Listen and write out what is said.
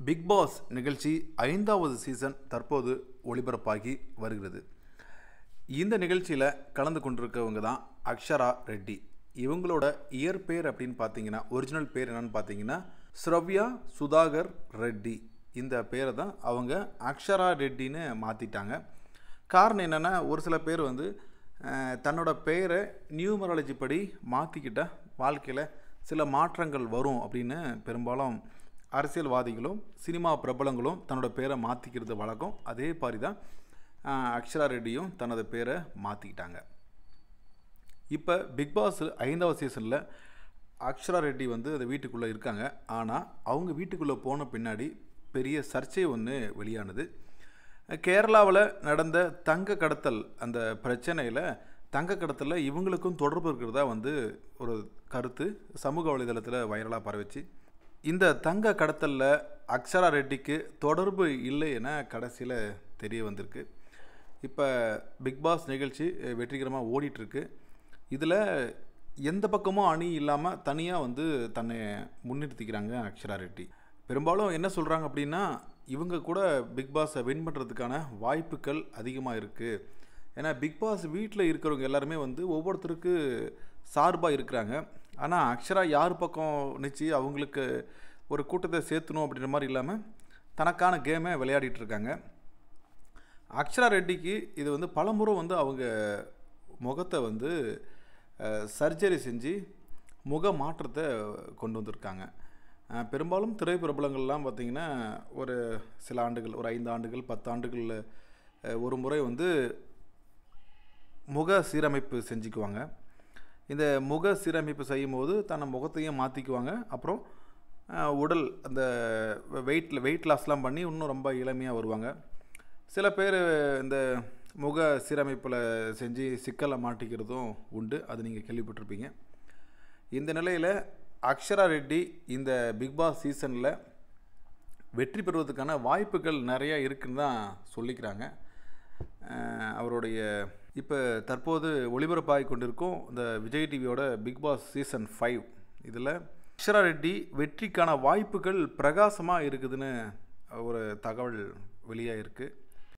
big pass நிகழ்ச்சி ஐந்தாவது season தற்போது ஒளிபரப்பாகி வருகிறது இந்த நிகழ்ச்சியில் கலந்து கொண்டிருக்கவங்க தான் அக்ஷரா ரெட்டி இவங்களோட இயற்பெயர் அப்படின்னு பார்த்தீங்கன்னா ஒரிஜினல் பேர் என்னன்னு பார்த்தீங்கன்னா ஸ்ரவ்யா சுதாகர் ரெட்டி இந்த பேரை தான் அவங்க அக்ஷரா ரெட்டின்னு மாற்றிட்டாங்க காரணம் என்னென்னா ஒரு சில பேர் வந்து அஹ், தன்னோட பெயரை நியூமராலஜி படி மாற்றிக்கிட்ட வாழ்க்கையில் சில மாற்றங்கள் வரும் அப்படின்னு பெரும்பாலும் அரசியல்வாதிகளும் சினிமா பிரபலங்களும் தன்னோட பேரை மாற்றிக்கிறது வழக்கம் அதே மாதிரி தான் அஹ், அக்ஷரா ரெட்டியும் தனது பேரை மாற்றிக்கிட்டாங்க இப்போ பிக் பாஸ் ஐந்தாவது சீசனில் அக்ஷரா ரெட்டி வந்து அந்த வீட்டுக்குள்ளே இருக்காங்க ஆனால் அவங்க வீட்டுக்குள்ளே போன பின்னாடி பெரிய சர்ச்சை ஒன்று வெளியானது கேரளாவில் நடந்த தங்க கடத்தல் அந்த பிரச்சனையில் தங்க கடத்தலில் இவங்களுக்கும் தொடர்பு இருக்கிறதா வந்து ஒரு கருத்து சமூக வலைதளத்தில் வைரலாக பரவிச்சு இந்த தங்க கடத்தலில் அக்ஷரா ரெட்டிக்கு தொடர்பு இல்லை என கடைசியில் தெரிய வந்திருக்கு இப்போ பிக் பாஸ் நிகழ்ச்சி அஹ், வெற்றிகரமாக ஓடிட்டுருக்கு இதில் எந்த பக்கமும் அணி இல்லாமல் தனியாக வந்து தன்னை முன்னிறுத்திக்கிறாங்க அக்ஷரா ரெட்டி பெரும்பாலும் என்ன சொல்கிறாங்க அப்படின்னா இவங்க கூட பிக் பாஸை வின் பண்ணுறதுக்கான வாய்ப்புகள் அதிகமாக இருக்குது ஏன்னா பிக் பாஸ் வீட்டில் இருக்கிறவங்க எல்லாருமே வந்து ஒவ்வொருத்தருக்கு சார்பாக இருக்கிறாங்க ஆனால் அக்ஷரா யார் பக்கம் நிச்சு அவங்களுக்கு ஒரு கூட்டத்தை சேர்த்தணும் அப்படின்ற மாதிரி இல்லாமல் தனக்கான கேமை விளையாடிட்டு இருக்காங்க அக்ஷரா ரெட்டிக்கு இது வந்து பலமுறை வந்து அவங்க முகத்தை வந்து சர்ஜரி செஞ்சு முக மாற்றத்தை கொண்டு வந்திருக்காங்க அஹ், பெரும்பாலும் திரைப்பிரபலங்கள்லாம் பார்த்திங்கன்னா ஒரு சில ஆண்டுகள் ஒரு ஐந்து ஆண்டுகள் பத்து ஆண்டுகளில் ஒரு முறை வந்து முக சீரமைப்பு செஞ்சுக்குவாங்க இந்த முக சீரமைப்பு செய்யும்போது தன்னை முகத்தையும் மாற்றிக்குவாங்க அப்புறம் அஹ், உடல் அந்த வெயிட்டில் வெயிட் லாஸ்லாம் பண்ணி இன்னும் ரொம்ப இளமையாக வருவாங்க சில பேர் இந்த முக சீரமைப்பில் செஞ்சு சிக்கலை மாட்டிக்கிறதும் உண்டு அது நீங்கள் கேள்விப்பட்டிருப்பீங்க இந்த நிலையில் அக்ஷரா ரெட்டி இந்த பிக் பாஸ் சீசனில் வெற்றி பெறுவதற்கான வாய்ப்புகள் நிறையா இருக்குன்னு தான் சொல்லிக்கிறாங்க அஹ் அவருடைய இப்போ தற்போது ஒளிபரப்பாகி கொண்டிருக்கும் இந்த விஜய் டிவியோட பிக் பாஸ் சீசன் ஃபைவ் இதில் அக்ஷரா ரெட்டி வெற்றிக்கான வாய்ப்புகள் பிரகாசமாக இருக்குதுன்னு ஒரு தகவல் வெளியாகிருக்கு